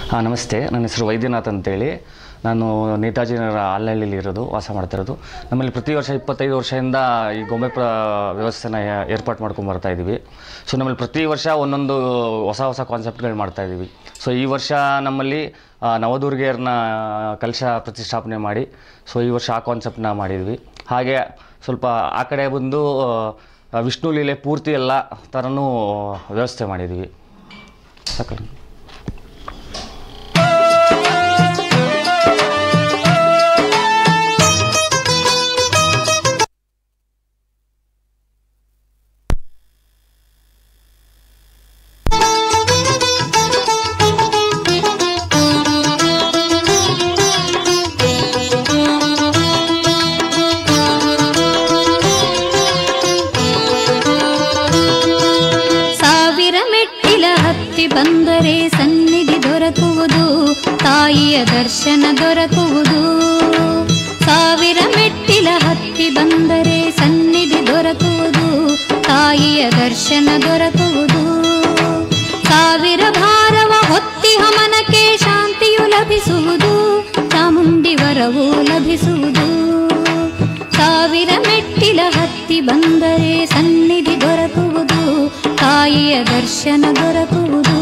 ಹಾಂ ನಮಸ್ತೆ ನನ್ನ ಹೆಸರು ವೈದ್ಯನಾಥ್ ಅಂತೇಳಿ ನಾನು ನೇತಾಜಿ ನಗರ ಆಲ್ನಹಳ್ಳಿಲಿ ಇರೋದು ವಾಸ ಮಾಡ್ತಿರೋದು ನಮ್ಮಲ್ಲಿ ಪ್ರತಿ ವರ್ಷ ಇಪ್ಪತ್ತೈದು ವರ್ಷದಿಂದ ಈ ಗೊಂಬೆ ಪ್ರ ವ್ಯವಸ್ಥೆನ ಏ- ಏರ್ಪಾಟ್ ಮಾಡ್ಕೊಂಡು ಬರ್ತಾ ಇದ್ದೀವಿ ಸೊ ನಮ್ಮಲ್ಲಿ ಪ್ರತಿ ವರ್ಷ ಒಂದೊಂದು ಹೊಸ ಹೊಸ ಕಾನ್ಸೆಪ್ಟ್ಗಳು ಮಾಡ್ತಾ ಇದ್ದೀವಿ ಸೊ ಈ ವರ್ಷ ನಮ್ಮಲ್ಲಿ ಆ, ನವದುರ್ಗೆಯರನ್ನ ಕಲಶ ಪ್ರತಿಷ್ಠಾಪನೆ ಮಾಡಿ ಸೊ ಈ ವರ್ಷ ಆ ಕಾನ್ಸೆಪ್ಟ್ನ ಮಾಡಿದ್ವಿ ಹಾಗೆ ಸ್ವಲ್ಪ ಆ ಕಡೆ ಬಂದು ಆ, ವಿಷ್ಣು ಲೀಲೆ ಪೂರ್ತಿ ಎಲ್ಲ ಥರನೂ ವ್ಯವಸ್ಥೆ ಮಾಡಿದ್ವಿ ಸಾಕಲ್ಲ ಸಾವಿರ ಮೆಟ್ಟಿಲ ಹತ್ತಿ ಬಂದರೆ ಸನ್ನಿಧಿ ದೊರಕುವುದು ತಾಯಿಯ ದರ್ಶನ ದೊರಕುವುದು ಸಾವಿರ ಮೆಟ್ಟಿಲ ಹತ್ತಿ ಬಂದರೆ ಸನ್ನಿಧಿ ದೊರಕುವುದು ತಾಯಿಯ ದರ್ಶನ ದೊರಕುವುದು ಸಾವಿರ ಭಾರವ ಹೊತ್ತಿ ಹಮನಕ್ಕೆ ಶಾಂತಿಯು ಲಭಿಸುವುದು ಚಾಮುಂಡಿ ವರವು ಲಭಿಸುವುದು ಸಾವಿರ ಮೆಟ್ಟಿಲ ಹತ್ತಿ ಬಂದರೆ ಸನ್ನಿಧಿ ದೊರಕುವುದು ತಾಯಿಯ ದರ್ಶನ ದೊರಕುವುದು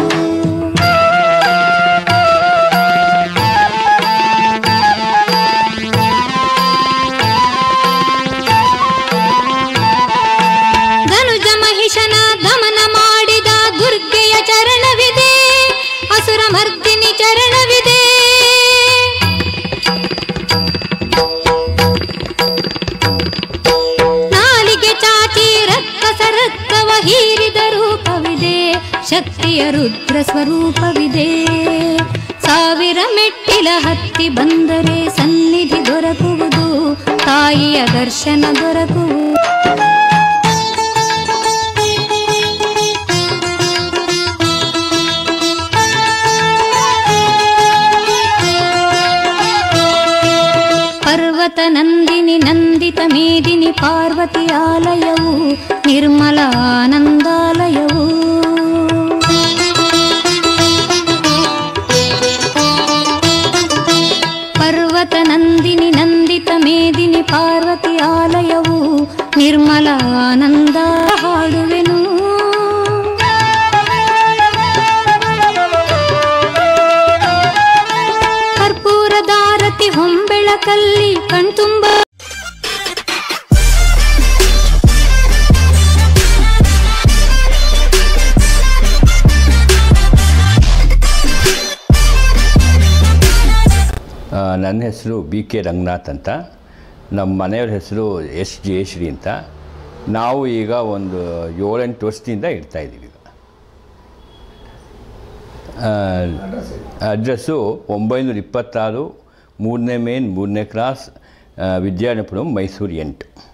ಧನುಜ ಮಹಿಷನ ದಮನ ಮಾಡಿದ ದುರ್ಗೆಯ ಚರಣವಿದೆ ಅಸುರ ಮರ್ದಿನಿ ಚರಣವಿದೆ ನಾಲಿಗೆ ಚಾಚಿ ರಕ್ಕಸ ರಕ್ತವ ಹೀರಿದ ರೂಪವಿದೆ ಶಕ್ತಿಯ ರುದ್ರ ಸ್ವರೂಪವಿದೆ ಸಾವಿರ ಮೆಟ್ಟಿಲ ಹತ್ತಿ ಬಂದರೆ ಸನ್ನಿಧಿ ದೊರಕುವುದು ತಾಯಿಯ ದರ್ಶನ ದೊರಕುವುದು ಪರ್ವತ ನಂದಿನಿ ನಂದಿತ ಮೇದಿನಿ ಪಾರ್ವತಿ ಆಲಯವು ನಿರ್ಮಲ ಆನಂದಾಲಯವು ಪರ್ವತ ನಂದಿನಿ ನಂದಿತ ಮೇದಿನಿ ಪಾರ್ವತಿ ಆಲಯವು ನಿರ್ಮಲ ಆನಂದ ಹಾಡುವೆನು ಕರ್ಪೂರದಾರತಿ ಹೊಂಬೆಳಕಲ್ಲಿ ಕಣ್ತುಂಬ ಆ, ನನ್ನ ಹೆಸರು ಬಿ ಕೆ ರಂಗನಾಥ್ ಅಂತ ನಮ್ಮ ಮನೆಯವ್ರ ಹೆಸರು ಎಸ್ ಜಯಶ್ರೀ ಅಂತ ನಾವು ಈಗ ಒಂದು ಏಳೆಂಟು ವರ್ಷದಿಂದ ಇರ್ತಾಯಿದ್ದೀವಿ ಈಗ ಅಡ್ರೆಸ್ಸು ಒಂಬೈನೂರ ಇಪ್ಪತ್ತಾರು ಮೂರನೇ ಮೇನ್ ಮೂರನೇ ಕ್ರಾಸ್ ವಿದ್ಯಾನಪುರಂ ಮೈಸೂರು ಎಂಟು